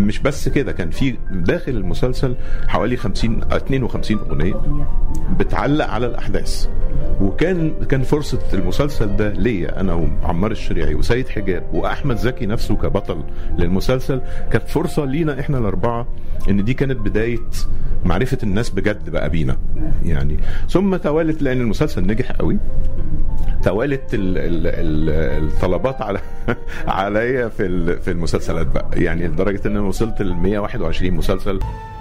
مش بس كده كان في داخل المسلسل حوالي 50 52 اغنيه بتعلق على الاحداث وكان كان فرصه المسلسل ده ليا انا وعمار الشريعي وسيد حجاب واحمد زكي نفسه كبطل للمسلسل كانت فرصه لينا احنا الاربعه ان دي كانت بدايه معرفه الناس بجد بقى بينا يعني ثم توالت لان المسلسل نجح قوي توالت ال ال ال الطلبات على عليا في ال- في المسلسلات بقى يعني لدرجه ان انا وصلت ل 121 مسلسل